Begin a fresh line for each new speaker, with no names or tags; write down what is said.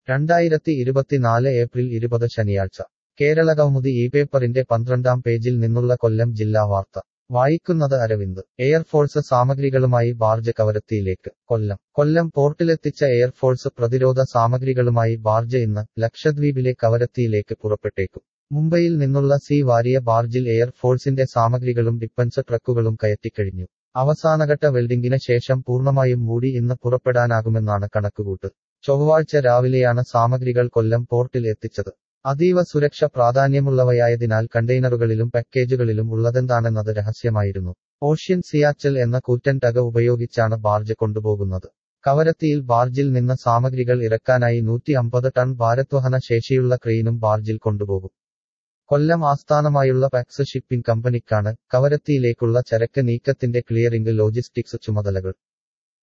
രണ്ടായിരത്തി ഇരുപത്തിനാല് ഏപ്രിൽ ഇരുപത് ശനിയാഴ്ച കേരളകൗമുദി ഈ പേപ്പറിന്റെ പന്ത്രണ്ടാം പേജിൽ നിന്നുള്ള കൊല്ലം ജില്ലാ വാർത്ത വായിക്കുന്നത് അരവിന്ദ് എയർഫോഴ്സ് സാമഗ്രികളുമായി ബാർജ് കവരത്തിയിലേക്ക് കൊല്ലം കൊല്ലം പോർട്ടിലെത്തിച്ച എയർഫോഴ്സ് പ്രതിരോധ സാമഗ്രികളുമായി ബാർജ് ഇന്ന് ലക്ഷദ്വീപിലെ കവരത്തിയിലേക്ക് പുറപ്പെട്ടേക്കും മുംബൈയിൽ നിന്നുള്ള സി വാരിയ ബാർജിൽ എയർഫോഴ്സിന്റെ സാമഗ്രികളും ഡിഫൻസ് ട്രക്കുകളും കയറ്റിക്കഴിഞ്ഞു അവസാനഘട്ട വെൽഡിംഗിന് ശേഷം പൂർണ്ണമായും മൂടി ഇന്ന് പുറപ്പെടാനാകുമെന്നാണ് കണക്കുകൂട്ട് ചൊവ്വാഴ്ച രാവിലെയാണ് സാമഗ്രികൾ കൊല്ലം പോർട്ടിൽ എത്തിച്ചത് അതീവ സുരക്ഷ പ്രാധാന്യമുള്ളവയായതിനാൽ കണ്ടെയ്നറുകളിലും പാക്കേജുകളിലും ഉള്ളതെന്താണെന്നത് രഹസ്യമായിരുന്നു ഓഷ്യൻ സിയാച്ചൽ എന്ന കൂറ്റൻ ടക ഉപയോഗിച്ചാണ് ബാർജ് കൊണ്ടുപോകുന്നത് കവരത്തിയിൽ ബാർജിൽ നിന്ന് സാമഗ്രികൾ ഇറക്കാനായി നൂറ്റി അമ്പത് ടൺ ഭാരത്വഹന ശേഷിയുള്ള ക്രെയിനും ബാർജിൽ കൊണ്ടുപോകും കൊല്ലം ആസ്ഥാനമായുള്ള പാക്സ് ഷിപ്പിംഗ് കമ്പനിക്കാണ് കവരത്തിയിലേക്കുള്ള ചരക്ക് നീക്കത്തിന്റെ ക്ലിയറിംഗ് ലോജിസ്റ്റിക്സ് ചുമതലകൾ